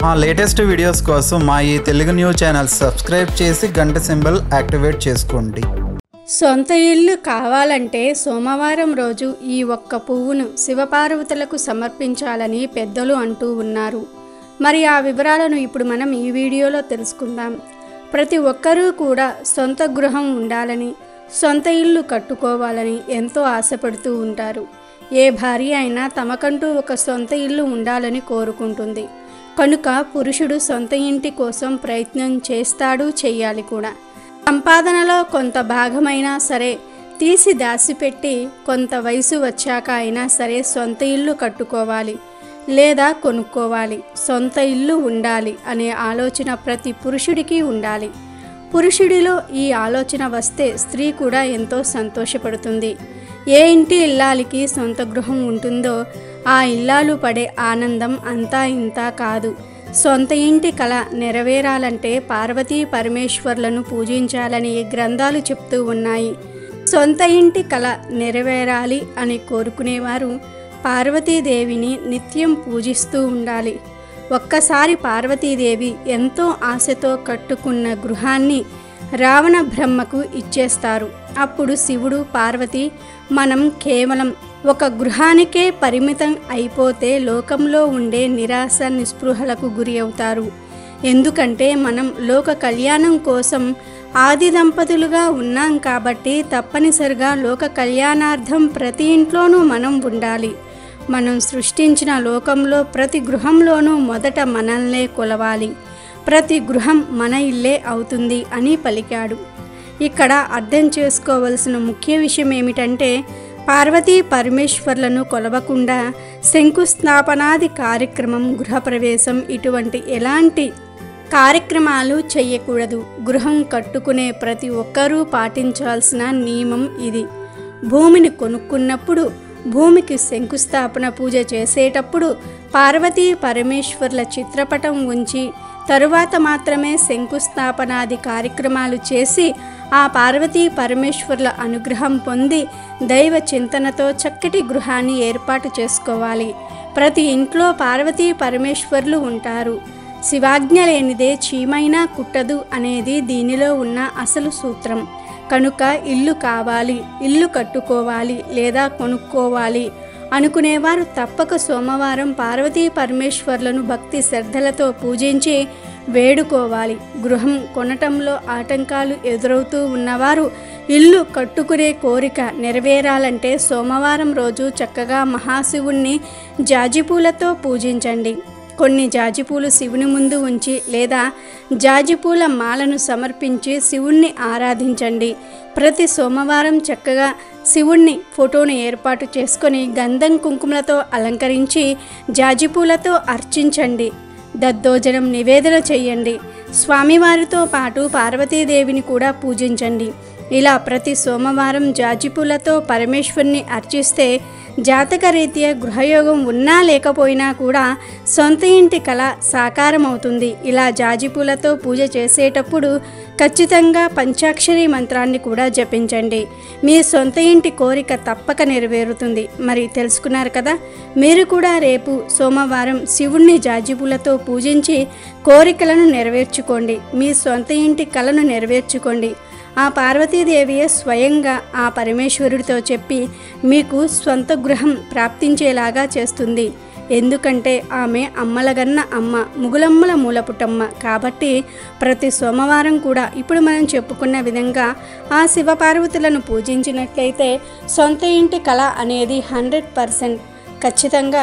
మా latest videos కోసం మా ఈ తెలుగు న్యూస్ ఛానల్ సబ్స్క్రైబ్ చేసి గంట సింబల్ యాక్టివేట్ చేసుకోండి సొంత ఇల్లు కావాలంటే సోమవారం రోజు ఈ ఒక్క పువ్వును శివపార్వతులకు సమర్పించాలని పెద్దలు అంటూ ఉన్నారు మరి ఆ వివరాలను ఇప్పుడు మనం ఈ వీడియోలో తెలుసుకుందాం ప్రతి ఒక్కరూ కూడా సొంత గృహం ఉండాలని సొంత ఇల్లు కట్టుకోవాలని ఎంతో ఆశపడుతూ ఉంటారు ఏ భార్య అయినా తమకంటూ ఒక సొంత ఇల్లు ఉండాలని కోరుకుంటుంది కనుక పురుషుడు సొంత ఇంటి కోసం ప్రయత్నం చేస్తాడు చెయ్యాలి కూడా సంపాదనలో కొంత భాగమైనా సరే తీసి దాచిపెట్టి కొంత వయసు వచ్చాక అయినా సరే సొంత ఇల్లు కట్టుకోవాలి లేదా కొనుక్కోవాలి సొంత ఇల్లు ఉండాలి అనే ఆలోచన ప్రతి పురుషుడికి ఉండాలి పురుషుడిలో ఈ ఆలోచన వస్తే స్త్రీ కూడా ఎంతో సంతోషపడుతుంది ఏ ఇంటి ఇల్లాలికి సొంత గృహం ఉంటుందో ఆ ఇల్లాలు పడే ఆనందం అంతా ఇంతా కాదు సొంత ఇంటి కళ నెరవేరాలంటే పార్వతీ పరమేశ్వర్లను పూజించాలని గ్రంథాలు చెప్తూ ఉన్నాయి సొంత ఇంటి కళ నెరవేరాలి అని కోరుకునేవారు పార్వతీదేవిని నిత్యం పూజిస్తూ ఉండాలి ఒక్కసారి పార్వతీదేవి ఎంతో ఆశతో కట్టుకున్న గృహాన్ని రావణ బ్రహ్మకు ఇచ్చేస్తారు అప్పుడు శివుడు పార్వతి మనం కేవలం ఒక గృహానికే పరిమితం అయిపోతే లోకంలో ఉండే నిరాశ నిస్పృహలకు గురి అవుతారు ఎందుకంటే మనం లోక కళ్యాణం కోసం ఆది దంపతులుగా ఉన్నాం కాబట్టి తప్పనిసరిగా లోక కళ్యాణార్థం ప్రతి ఇంట్లోనూ మనం ఉండాలి మనం సృష్టించిన లోకంలో ప్రతి గృహంలోనూ మొదట మనల్నే కొలవాలి ప్రతి గృహం మన ఇల్లే అవుతుంది అని పలికాడు ఇక్కడ అర్థం చేసుకోవలసిన ముఖ్య విషయం ఏమిటంటే పార్వతీ పరమేశ్వర్లను కొలవకుండా శంకుస్థాపనాది కార్యక్రమం గృహప్రవేశం ఇటువంటి ఎలాంటి కార్యక్రమాలు చేయకూడదు గృహం కట్టుకునే ప్రతి ఒక్కరూ పాటించాల్సిన నియమం ఇది భూమిని కొనుక్కున్నప్పుడు భూమికి శంకుస్థాపన పూజ చేసేటప్పుడు పార్వతీ పరమేశ్వర్ల చిత్రపటం ఉంచి తరువాత మాత్రమే శంకుస్థాపనాది కార్యక్రమాలు చేసి ఆ పార్వతీ పరమేశ్వర్ల అనుగ్రహం పొంది దైవ చింతనతో చక్కటి గృహాన్ని ఏర్పాటు చేసుకోవాలి ప్రతి ఇంట్లో పార్వతీ పరమేశ్వర్లు ఉంటారు శివాజ్ఞ లేనిదే చీమైనా కుట్టదు అనేది దీనిలో ఉన్న అసలు సూత్రం కనుక ఇల్లు కావాలి ఇల్లు కట్టుకోవాలి లేదా కొనుక్కోవాలి అనుకునేవారు తప్పక సోమవారం పార్వతీ పరమేశ్వర్లను భక్తి శ్రద్ధలతో పూజించి వేడుకోవాలి గృహం కొనటంలో ఆటంకాలు ఎదురవుతూ ఉన్నవారు ఇల్లు కట్టుకునే కోరిక నెరవేరాలంటే సోమవారం రోజు చక్కగా మహాశివుణ్ణి జాజిపూలతో పూజించండి కొన్ని జాజిపూలు శివుని ముందు ఉంచి లేదా జాజిపూల మాలను సమర్పించి శివుణ్ణి ఆరాధించండి ప్రతి సోమవారం చక్కగా శివుణ్ణి ఫోటోను ఏర్పాటు చేసుకొని గంధం కుంకుమలతో అలంకరించి జాజిపూలతో అర్చించండి దద్దోజనం నివేదన చేయండి స్వామివారితో పాటు పార్వతీదేవిని కూడా పూజించండి ఇలా ప్రతి సోమవారం జాజిపూలతో పరమేశ్వరుని అర్చిస్తే జాతకరీత్యా గృహయోగం ఉన్నా లేకపోయినా కూడా సొంత ఇంటి కళ సాకారం అవుతుంది ఇలా జాజిపూలతో పూజ చేసేటప్పుడు ఖచ్చితంగా పంచాక్షరి మంత్రాన్ని కూడా జపించండి మీ సొంత ఇంటి కోరిక తప్పక నెరవేరుతుంది మరి తెలుసుకున్నారు కదా మీరు కూడా రేపు సోమవారం శివుణ్ణి జాజిపూలతో పూజించి కోరికలను నెరవేర్చుకోండి మీ సొంత ఇంటి కళను నెరవేర్చుకోండి ఆ పార్వతీదేవియే స్వయంగా ఆ పరమేశ్వరుడితో చెప్పి మీకు స్వంత గృహం ప్రాప్తించేలాగా చేస్తుంది ఎందుకంటే ఆమె అమ్మలగన్న అమ్మ ముగులమ్మల మూలపుటమ్మ కాబట్టి ప్రతి సోమవారం కూడా ఇప్పుడు మనం చెప్పుకున్న విధంగా ఆ శివపార్వతులను పూజించినట్లయితే సొంత ఇంటి కళ అనేది హండ్రెడ్ పర్సెంట్ ఖచ్చితంగా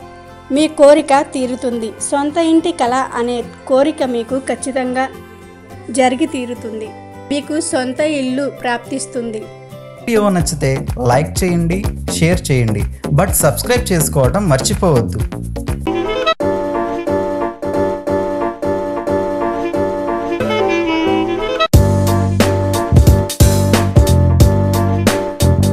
మీ కోరిక తీరుతుంది సొంత ఇంటి కళ అనే కోరిక మీకు ఖచ్చితంగా జరిగి తీరుతుంది మీకు సొంత ఇల్లు ప్రాప్తిస్తుంది వీడియో నచ్చితే లైక్ చేయండి షేర్ చేయండి బట్ సబ్స్క్రైబ్ చేసుకోవడం మర్చిపోవద్దు